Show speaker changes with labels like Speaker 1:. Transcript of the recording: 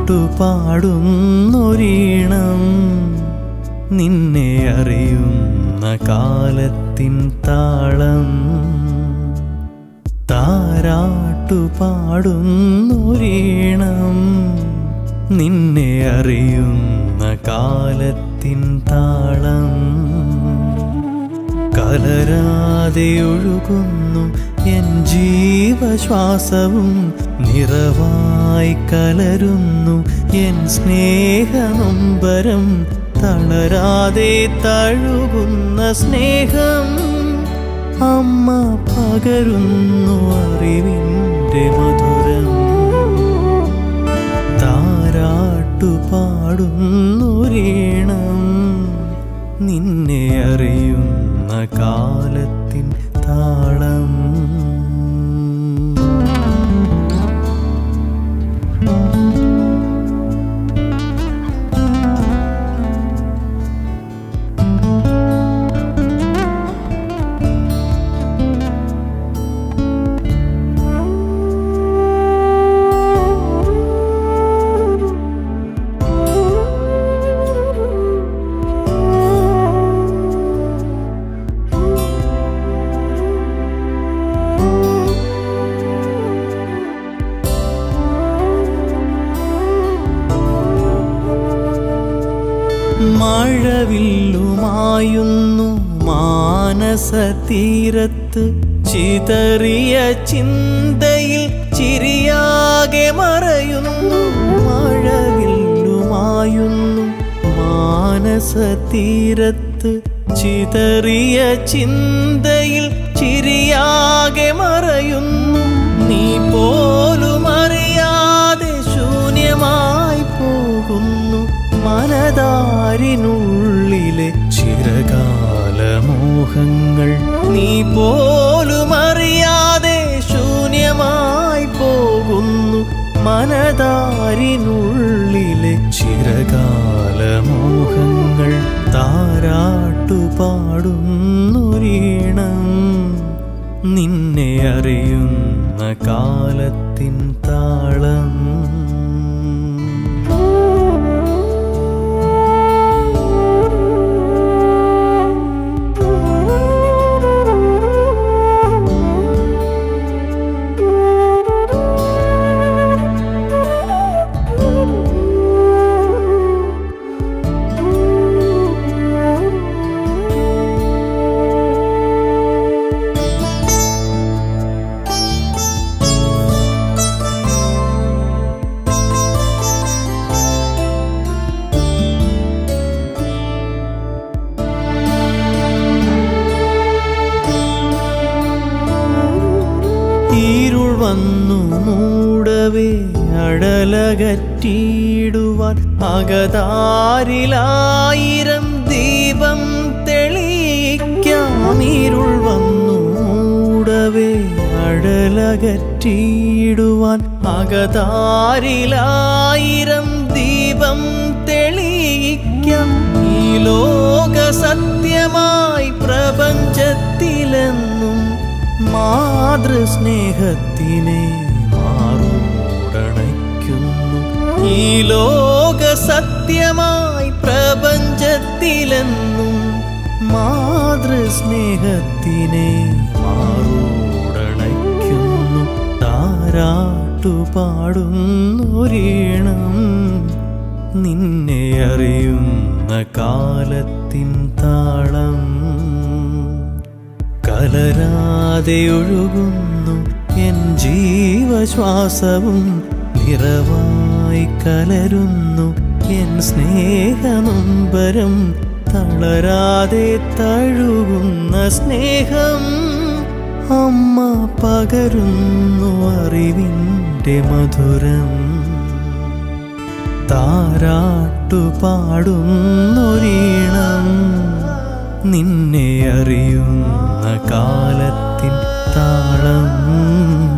Speaker 1: താരാട്ടുപാടുന്നൊരീണം നിന്നെ അറിയുന്ന കാലത്തിൻ താളം താരാട്ടുപാടുന്നൊരീണം നിന്നെ അറിയുന്ന കാലത്തിൻ താളം കലരാതെ ഒഴുകുന്നു എൻ ജീവശ്വാസവും നിറവായി കലരുന്നു എൻ സ്നേഹനൊമ്പരം തളരാതെ തഴുകുന്ന സ്നേഹം അമ്മ പകരുന്നു അറിവിൻ്റെ മധുരം താരാട്ടുപാടുന്നൊരീണം നിന്നെ അറിയുന്ന കാലത്തിൻ താളം മഴവില്ലുമായുന്നു മാനസതീരത്ത് ചിതറിയ ചിന്തയിൽ ചിരിയാകെ മറയുന്നു മഴവില്ലുമായുന്നു മാനസതീരത്ത് ചിതറിയ ചിന്തയിൽ ചിരിയാകെ മറയുന്നു നീ പോലും അറിയാതെ ശൂന്യമായി പോകുന്നു മനതാരിനുള്ളിലെ ചിരകാലമോഹങ്ങൾ നീ പോലും അറിയാതെ ശൂന്യമായി പോകുന്നു മനതാരിനുള്ളിലെ ചിരകാലമോഹങ്ങൾ താരാട്ടുപാടുന്നൊരീണം നിന്നെ അറിയുന്ന കാലത്തിൻ താളം ഇരുൾ വന്നു മൂടവേ അടലകറ്റിയിടുവാൻ അകതാരിലായിരം ദീപം തെളിയിക്കാം ഇരുൾ വന്നു മൂടവേ അടലകറ്റിയിടുവാൻ അകതാരിലായിരം ദീപം തെളിയിക്കാം ഈ ലോക സത്യമായി പ്രപഞ്ചത്തിലെന്നും മാതൃസ്നേഹത്തിനെ മാറോടണയ്ക്കുന്നു ഈ ലോക സത്യമായി പ്രപഞ്ചത്തിലെന്നും മാതൃസ്നേഹത്തിനെ മാറോടണയ്ക്കുന്നു താരാട്ടുപാടുന്നൊരീണം നിന്നെ അറിയുന്ന കാലത്തിൻ താളം കലരാതെ ഒഴുകുന്നു എൻ ജീവശ്വാസവും നിറവായി കലരുന്നു എൻ സ്നേഹനൊമ്പരം തളരാതെ തഴുകുന്ന സ്നേഹം അമ്മ പകരുന്നു അറിവിൻ്റെ മധുരം താരാട്ടുപാടുന്നൊരീണം നിന്നെ അറിയുന്ന കാലത്തിൻ താളം